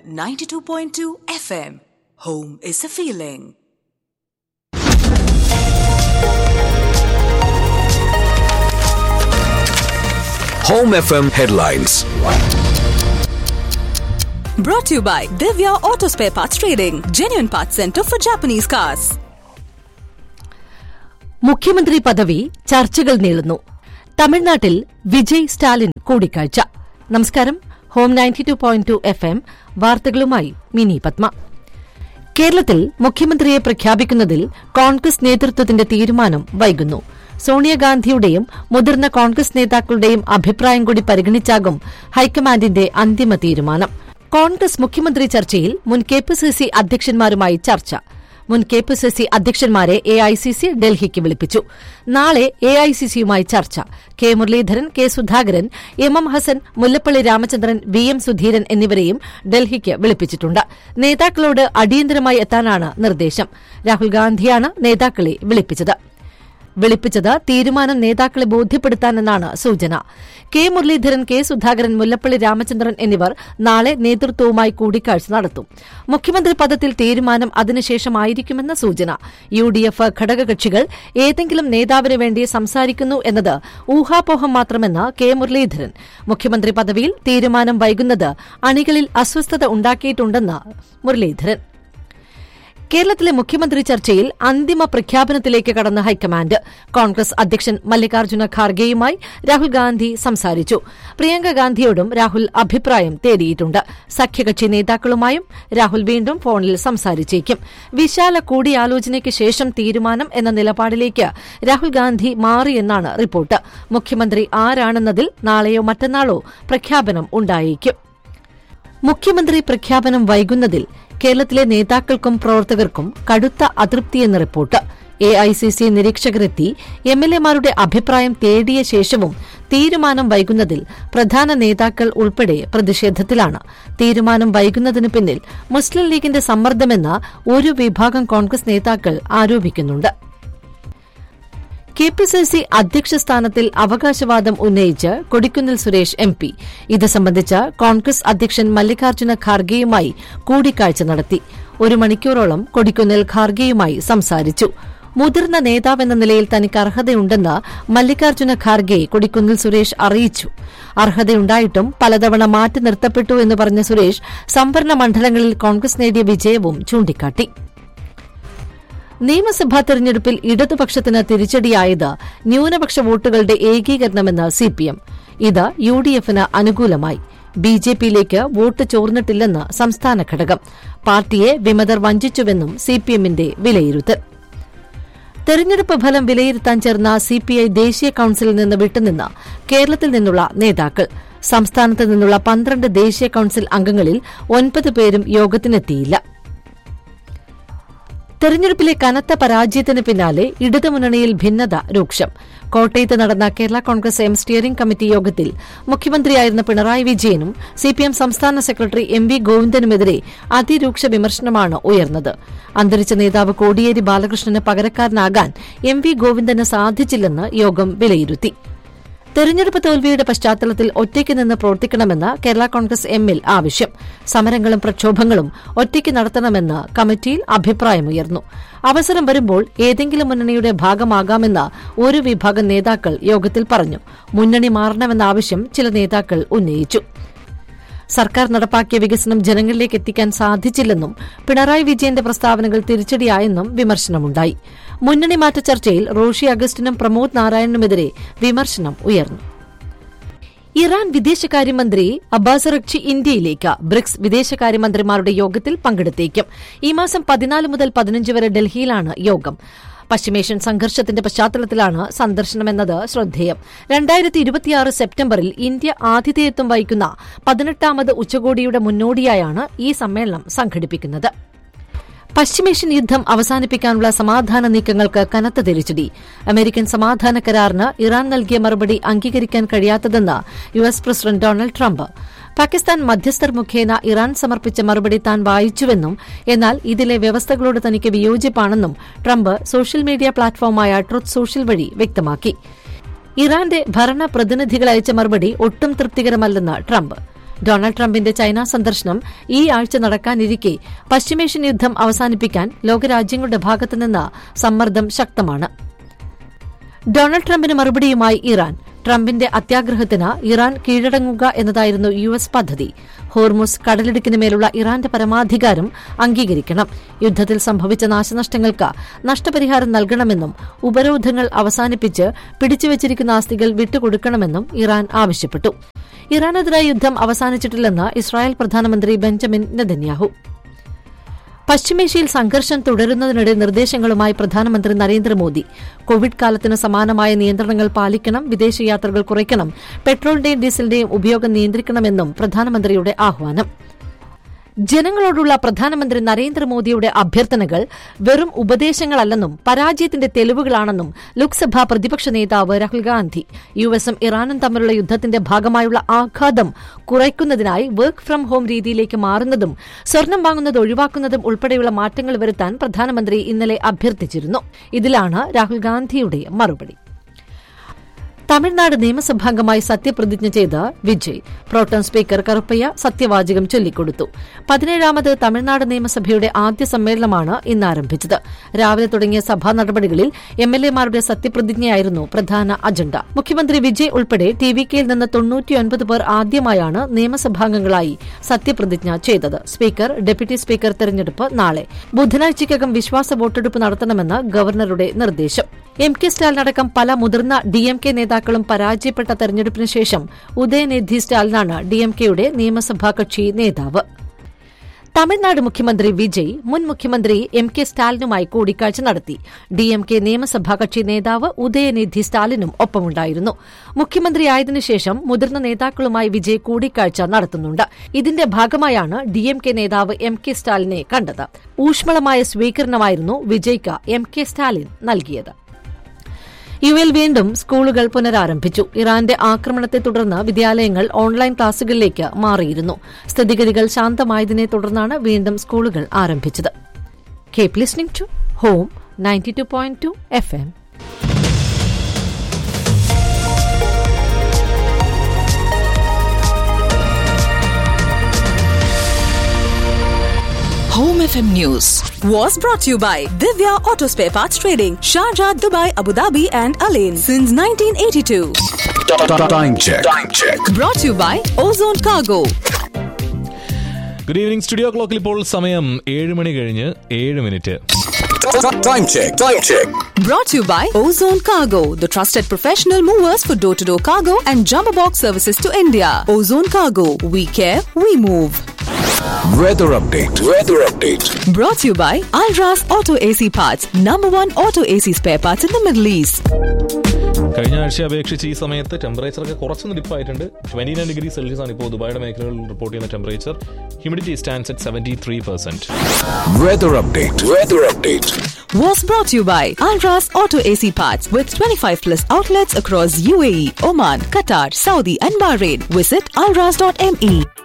92.2 FM. Home is a feeling. Home FM headlines. Brought to you by Divya Auto Spare Parts Trading, genuine parts center for Japanese cars. മുഖ്യമന്ത്രി പദവി ചർച്ചകൾ നീളുന്നു തമിഴ്നാട്ടിൽ വിജയ് സ്റ്റാലിൻ കൂടിക്കാഴ്ച നമസ്കാരം home ninety two point two F M വാർത്തകളുമായി മിനി പത്മ കേരളത്തിൽ മുഖ്യമന്ത്രിയെ പ്രഖ്യാപിക്കുന്നതിൽ കോൺഗ്രസ് നേതൃത്വത്തിന്റെ തീരുമാനം വൈകുന്നു സോണിയാഗാന്ധിയുടെയും മുതിർന്ന കോൺഗ്രസ് നേതാക്കളുടെയും അഭിപ്രായം കൂടി പരിഗണിച്ചാകും ഹൈക്കമാൻഡിന്റെ അന്തിമ തീരുമാനം കോൺഗ്രസ് മുഖ്യമന്ത്രി ചർച്ചയിൽ മുൻ കെപിസിസി അധ്യക്ഷന്മാരുമായി ചർച്ച മുൻ കെപിസിസി അധ്യക്ഷന്മാരെ എഐസിസി ഡൽഹിക്ക് വിളിപ്പിച്ചു നാളെ എഐസിസിയുമായി ചർച്ച K Muraleedharan K Sudhakaran M M Hassan Mullappally Ramachandran V M Sudheeran എന്നിവരെയും ഡൽഹിക്ക് വിളിപ്പിച്ചിട്ടുണ്ട് നേതാക്കളോട് അടിയന്തരമായി എത്താനാണ് നിർദ്ദേശം രാഹുൽ ഗാന്ധിയാണ് നേതാക്കളെ വിളിപ്പിച്ചത് വിളിപ്പിച്ചത് തീരുമാനം നേതാക്കളെ ബോധ്യപ്പെടുത്താനെന്നാണ് സൂചന കെ മുരളീധരൻ കെ സുധാകരൻ മുല്ലപ്പള്ളി രാമചന്ദ്രൻ എന്നിവർ നാളെ നേതൃത്വവുമായി കൂടിക്കാഴ്ച നടത്തും മുഖ്യമന്ത്രി പദത്തിൽ തീരുമാനം അതിനുശേഷമായിരിക്കുമെന്ന സൂചന യു ഡി എഫ് ഘടകകക്ഷികൾ ഏതെങ്കിലും നേതാവിന് വേണ്ടി സംസാരിക്കുന്നു എന്നത് ഊഹാപോഹം മാത്രമെന്ന് കെ മുരളീധരൻ മുഖ്യമന്ത്രി പദവിയിൽ തീരുമാനം വൈകുന്നത് അണികളിൽ അസ്വസ്ഥത ഉണ്ടാക്കിയിട്ടുണ്ടെന്ന് മുരളീധരൻ കേരളത്തിലെ മുഖ്യമന്ത്രി ചർച്ചയിൽ അന്തിമ പ്രഖ്യാപനത്തിലേക്ക് കടന്ന ഹൈക്കമാൻഡ് കോൺഗ്രസ് അധ്യക്ഷൻ മല്ലികാർജ്ജുന ഖാർഗെയുമായി രാഹുൽ ഗാന്ധി സംസാരിച്ചു പ്രിയങ്ക ഗാന്ധിയോടും രാഹുൽ അഭിപ്രായം തേടിയിട്ടുണ്ട് സഖ്യകക്ഷി നേതാക്കളുമായും രാഹുൽ വീണ്ടും ഫോണിൽ സംസാരിച്ചേക്കും വിശാല കൂടിയാലോചനയ്ക്ക് ശേഷം തീരുമാനം എന്ന നിലപാടിലേക്ക് രാഹുൽ ഗാന്ധി മാറിയെന്നാണ് റിപ്പോർട്ട് മുഖ്യമന്ത്രി ആരാണെന്നതിൽ നാളെയോ മറ്റന്നാളോ പ്രഖ്യാപനം ഉണ്ടായേക്കും മുഖ്യമന്ത്രി പ്രഖ്യാപനം വൈകുന്നതിൽ കേരളത്തിലെ നേതാക്കൾക്കും പ്രവർത്തകർക്കും കടുത്ത അതൃപ്തിയെന്ന് റിപ്പോർട്ട് എഐസിസി നിരീക്ഷകരെത്തി എംഎൽഎമാരുടെ അഭിപ്രായം തേടിയ ശേഷവും തീരുമാനം വൈകുന്നതിൽ പ്രധാന നേതാക്കൾ ഉൾപ്പെടെ പ്രതിഷേധത്തിലാണ് തീരുമാനം വൈകുന്നതിന് പിന്നിൽ മുസ്ലിം ലീഗിന്റെ സമ്മർദ്ദമെന്ന് ഒരു വിഭാഗം കോൺഗ്രസ് നേതാക്കൾ ആരോപിക്കുന്നുണ്ട് കെപിസിസി അധ്യക്ഷ സ്ഥാനത്തിൽ അവകാശവാദം ഉന്നയിച്ച് കൊടിക്കുന്നിൽ സുരേഷ് എം പി ഇത് സംബന്ധിച്ച് കോൺഗ്രസ് അധ്യക്ഷൻ മല്ലികാർജ്ജുന ഖാർഗെയുമായി കൂടിക്കാഴ്ച നടത്തി ഒരു മണിക്കൂറോളം കൊടിക്കുന്നിൽ ഖാർഗെയുമായി സംസാരിച്ചു മുതിർന്ന നേതാവെന്ന നിലയിൽ തനിക്ക് അർഹതയുണ്ടെന്ന് മല്ലികാർജ്ജുന ഖാർഗെ കൊടിക്കുന്നിൽ സുരേഷ് അറിയിച്ചു അർഹതയുണ്ടായിട്ടും പലതവണ മാറ്റി നിർത്തപ്പെട്ടു എന്ന് പറഞ്ഞ സുരേഷ് സംവരണ മണ്ഡലങ്ങളിൽ കോൺഗ്രസ് നേടിയ വിജയവും ചൂണ്ടിക്കാട്ടി നിയമസഭാ തെരഞ്ഞെടുപ്പിൽ ഇടതുപക്ഷത്തിന് തിരിച്ചടിയായത് ന്യൂനപക്ഷ വോട്ടുകളുടെ ഏകീകരണമെന്ന് സിപിഎം ഇത് യു ഡി എഫിന് അനുകൂലമായി ബി ജെ പിയിലേക്ക് വോട്ട് ചോർന്നിട്ടില്ലെന്ന് സംസ്ഥാന ഘടകം പാർട്ടിയെ വിമതർ വഞ്ചിച്ചുവെന്നും സിപിഎമ്മിന്റെ വിലയിരുത്തൽ തെരഞ്ഞെടുപ്പ് ഫലം വിലയിരുത്താൻ ചേർന്ന സിപിഐ ദേശീയ കൌൺസിലിൽ നിന്ന് വിട്ടുനിന്ന് കേരളത്തിൽ നിന്നുള്ള നേതാക്കൾ സംസ്ഥാനത്ത് നിന്നുള്ള പന്ത്രണ്ട് ദേശീയ കൌൺസിൽ അംഗങ്ങളിൽ ഒൻപത് പേരും യോഗത്തിനെത്തിയില്ല തെരഞ്ഞെടുപ്പിലെ കനത്ത പരാജയത്തിന് പിന്നാലെ ഇടതുമുന്നണിയിൽ ഭിന്നത രൂക്ഷം കോട്ടയത്ത് നടന്ന Kerala Congress M steering committee യോഗത്തിൽ മുഖ്യമന്ത്രിയായിരുന്ന പിണറായി വിജയനും സിപിഎം സംസ്ഥാന സെക്രട്ടറി എം വി ഗോവിന്ദനുമെതിരെ അതിരൂക്ഷ വിമർശനമാണ് ഉയർന്നത് അന്തരിച്ച നേതാവ് കോടിയേരി ബാലകൃഷ്ണന് പകരക്കാരനാകാൻ എം വി ഗോവിന്ദന് സാധിച്ചില്ലെന്ന് യോഗം വിലയിരുത്തി തെരഞ്ഞെടുപ്പ് തോൽവിയുടെ പശ്ചാത്തലത്തിൽ ഒറ്റയ്ക്ക് നിന്ന് പ്രവർത്തിക്കണമെന്ന് കേരള കോൺഗ്രസ് എമ്മിൽ ആവശ്യം സമരങ്ങളും പ്രക്ഷോഭങ്ങളും ഒറ്റയ്ക്ക് നടത്തണമെന്ന് കമ്മിറ്റിയിൽ അഭിപ്രായമുയർന്നു അവസരം വരുമ്പോൾ ഏതെങ്കിലും മുന്നണിയുടെ ഭാഗമാകാമെന്ന് ഒരു വിഭാഗം നേതാക്കൾ യോഗത്തിൽ പറഞ്ഞു മുന്നണി മാറണമെന്ന ആവശ്യം ചില നേതാക്കൾ ഉന്നയിച്ചു സർക്കാർ നടപ്പാക്കിയ വികസനം ജനങ്ങളിലേക്ക് എത്തിക്കാൻ സാധിച്ചില്ലെന്നും പിണറായി വിജയന്റെ പ്രസ്താവനകൾ തിരിച്ചടിയായെന്നും വിമർശനമുണ്ടായി മുന്നണി മാറ്റ ചർച്ചയിൽ റോഷി അഗസ്റ്റിനും പ്രമോദ് നാരായണനുമെതിരെ വിമർശനം ഉയർന്നു ഇറാൻ വിദേശകാര്യമന്ത്രി അബ്ബാസ് റക്ചി ഇന്ത്യയിലേക്ക് ബ്രിക്സ് വിദേശകാര്യമന്ത്രിമാരുടെ യോഗത്തിൽ പങ്കെടുത്തേക്കും ഈ മാസം പതിനാല് മുതൽ പതിനഞ്ച് വരെ ഡൽഹിയിലാണ് യോഗം പശ്ചിമേഷ്യൻ സംഘർഷത്തിന്റെ പശ്ചാത്തലത്തിലാണ് സന്ദർശനമെന്നത് ശ്രദ്ധേയം രണ്ടായിരത്തി ഇരുപത്തിയാറ് സെപ്റ്റംബറിൽ ഇന്ത്യ ആതിഥേയത്വം വഹിക്കുന്ന പതിനെട്ടാമത് ഉച്ചകോടിയുടെ മുന്നോടിയായാണ് ഈ സമ്മേളനം സംഘടിപ്പിക്കുന്നത് പശ്ചിമേഷ്യൻ യുദ്ധം അവസാനിപ്പിക്കാനുള്ള സമാധാന നീക്കങ്ങൾക്ക് കനത്ത തിരിച്ചടി അമേരിക്കൻ സമാധാന കരാറിന് ഇറാൻ നൽകിയ മറുപടി അംഗീകരിക്കാൻ കഴിയാത്തതെന്ന് U S president Donald Trump Pakistan മധ്യസ്ഥർ മുഖേന ഇറാൻ സമർപ്പിച്ച മറുപടി താൻ വായിച്ചുവെന്നും എന്നാൽ ഇതിലെ വ്യവസ്ഥകളോട് തനിക്ക് വിയോജിപ്പാണെന്നും ട്രംപ് സോഷ്യൽ മീഡിയ പ്ലാറ്റ്ഫോമായ ട്രുത്ത് സോഷ്യൽ വഴി വ്യക്തമാക്കി ഇറാന്റെ ഭരണ പ്രതിനിധികൾ അയച്ച മറുപടി ഒട്ടും തൃപ്തികരമല്ലെന്ന് ട്രംപ് ഡൊണാൾഡ് ട്രംപിന്റെ ചൈന സന്ദർശനം ഈ ആഴ്ച നടക്കാനിരിക്കെ പശ്ചിമേഷ്യൻ യുദ്ധം അവസാനിപ്പിക്കാൻ ലോകരാജ്യങ്ങളുടെ ഭാഗത്തുനിന്ന് സമ്മർദ്ദം ശക്തമാണ് ഡൊണാൾഡ് ട്രംപിന് മറുപടിയുമായി ഇറാൻ ട്രംപിന്റെ അത്യാഗ്രഹത്തിന് ഇറാൻ കീഴടങ്ങുക എന്നതായിരുന്നു യു എസ് പദ്ധതി ഹോർമുസ് കടലിടുക്കിന് മേലുള്ള ഇറാന്റെ പരമാധികാരം അംഗീകരിക്കണം യുദ്ധത്തിൽ സംഭവിച്ച നാശനഷ്ടങ്ങൾക്ക് നഷ്ടപരിഹാരം നൽകണമെന്നും ഉപരോധങ്ങൾ അവസാനിപ്പിച്ച് പിടിച്ചുവച്ചിരിക്കുന്ന ആസ്തികൾ വിട്ടുകൊടുക്കണമെന്നും ഇറാൻ ആവശ്യപ്പെട്ടു ഇറാനെതിരായ യുദ്ധം അവസാനിച്ചിട്ടില്ലെന്ന് ഇസ്രായേൽ പ്രധാനമന്ത്രി ബെഞ്ചമിൻ നെതന്യാഹു പശ്ചിമേഷ്യയിൽ സംഘർഷം തുടരുന്നതിനിടെ നിർദ്ദേശങ്ങളുമായി പ്രധാനമന്ത്രി നരേന്ദ്രമോദി കോവിഡ് കാലത്തിന് സമാനമായ നിയന്ത്രണങ്ങൾ പാലിക്കണം വിദേശയാത്രകൾ കുറയ്ക്കണം പെട്രോളിന്റെയും ഡീസലിന്റെയും ഉപയോഗം നിയന്ത്രിക്കണമെന്നും പ്രധാനമന്ത്രിയുടെ ആഹ്വാനം ജനങ്ങളോടുള്ള പ്രധാനമന്ത്രി നരേന്ദ്രമോദിയുടെ അഭ്യർത്ഥനകൾ വെറും ഉപദേശങ്ങളല്ലെന്നും പരാജയത്തിന്റെ തെളിവുകളാണെന്നും ലോക്സഭാ പ്രതിപക്ഷ നേതാവ് രാഹുൽ ഗാന്ധി യു എസും ഇറാനും തമ്മിലുള്ള യുദ്ധത്തിന്റെ ഭാഗമായുള്ള ആഘാതം കുറയ്ക്കുന്നതിനായി വർക്ക് ഫ്രം ഹോം രീതിയിലേക്ക് മാറുന്നതും സ്വർണം വാങ്ങുന്നത് ഒഴിവാക്കുന്നതും ഉൾപ്പെടെയുള്ള മാറ്റങ്ങൾ വരുത്താൻ പ്രധാനമന്ത്രി ഇന്നലെ അഭ്യർത്ഥിച്ചിരുന്നു ഇതിലാണ് രാഹുൽ ഗാന്ധിയുടെ മറുപടി തമിഴ്നാട് നിയമസഭാംഗമായി സത്യപ്രതിജ്ഞ ചെയ്ത വിജയ് പ്രോട്ടം സ്പീക്കർ കറുപ്പയ്യ സത്യവാചകം ചൊല്ലിക്കൊടുത്തു പതിനേഴാമത് തമിഴ്നാട് നിയമസഭയുടെ ആദ്യ സമ്മേളനമാണ് ഇന്ന് ആരംഭിച്ചത് രാവിലെ തുടങ്ങിയ സഭാ നടപടികളിൽ എംഎൽഎമാരുടെ സത്യപ്രതിജ്ഞയായിരുന്നു പ്രധാന അജണ്ട മുഖ്യമന്ത്രി വിജയ് ഉൾപ്പെടെ ടി വി കെയിൽ നിന്ന് തൊണ്ണൂറ്റിയൊൻപത് പേർ ആദ്യമായാണ് നിയമസഭാംഗങ്ങളായി സത്യപ്രതിജ്ഞ ചെയ്തത് സ്പീക്കർ ഡെപ്യൂട്ടി സ്പീക്കർ തെരഞ്ഞെടുപ്പ് നാളെ ബുധനാഴ്ചയ്ക്കകം വിശ്വാസ വോട്ടെടുപ്പ് നടത്തണമെന്ന് ഗവർണറുടെ നിർദ്ദേശം എം കെ സ്റ്റാലിനടക്കം പല മുതിർന്ന ഡി എം കെ നേതാക്കളും പരാജയപ്പെട്ട തെരഞ്ഞെടുപ്പിന് ശേഷം ഉദയനിധി സ്റ്റാലിനാണ് ഡി എം കെയുടെ നിയമസഭാ കക്ഷി നേതാവ് തമിഴ്നാട് മുഖ്യമന്ത്രി വിജയ് മുൻ മുഖ്യമന്ത്രി എം കെ സ്റ്റാലിനുമായി കൂടിക്കാഴ്ച നടത്തി ഡി എം കെ നിയമസഭാ കക്ഷി നേതാവ് ഉദയനിധി സ്റ്റാലിനും ഒപ്പമുണ്ടായിരുന്നു മുഖ്യമന്ത്രിയായതിനുശേഷം മുതിർന്ന നേതാക്കളുമായി വിജയ് കൂടിക്കാഴ്ച നടത്തുന്നുണ്ട് ഇതിന്റെ ഭാഗമായാണ് ഡി എം കെ നേതാവ് എം കെ സ്റ്റാലിനെ കണ്ടത് ഊഷ്മളമായ സ്വീകരണമായിരുന്നു വിജയ്ക്ക് എം കെ സ്റ്റാലിൻ നൽകിയത് യു എൽ വീണ്ടും സ്കൂളുകൾ പുനരാരംഭിച്ചു ഇറാന്റെ ആക്രമണത്തെ തുടർന്ന് വിദ്യാലയങ്ങൾ ഓൺലൈൻ ക്ലാസുകളിലേക്ക് മാറിയിരുന്നു സ്ഥിതിഗതികൾ ശാന്തമായതിനെ തുടർന്നാണ് വീണ്ടും സ്കൂളുകൾ ആരംഭിച്ചത് keep listening to home ninety two point two F M Home FM News was brought to you by Divya Auto Spare Parts Trading, Sharjah, Dubai, Abu Dhabi, and Alain since 1982. Time check. Time check. Brought to you by Ozone Cargo. Good evening studio ക്ലോക്കിൽ ഇപ്പോൾ സമയം ഏഴ് മണി കഴിഞ്ഞ് ഏഴ് മിനിറ്റ് Time check. Time check. Brought to you by Ozone Cargo, the trusted professional movers for door to door cargo and jumbo box services to India. Ozone Cargo, we care, we move. Weather update. Weather update. Brought to you by Alras Auto AC Parts, number one auto AC spare parts in the Middle East. കഴിഞ്ഞ ആഴ്ചയെ അപേക്ഷിച്ച് ഈ സമയത്ത് temperature ഒക്കെ കുറച്ചൊന്ന് ഡിപ്പായിട്ടുണ്ട് twenty nine degree celsius ആണ് ഇപ്പോൾ ദുബായുടെ മേഖലകളിൽ റിപ്പോർട്ട് ചെയ്യുന്ന temperature humidity stands at seventy three percent Weather update. Weather update. Was brought to you by Alras Auto AC Parts with 25 plus outlets across UAE, Oman, Qatar, Saudi, and Bahrain. Visit alras.me.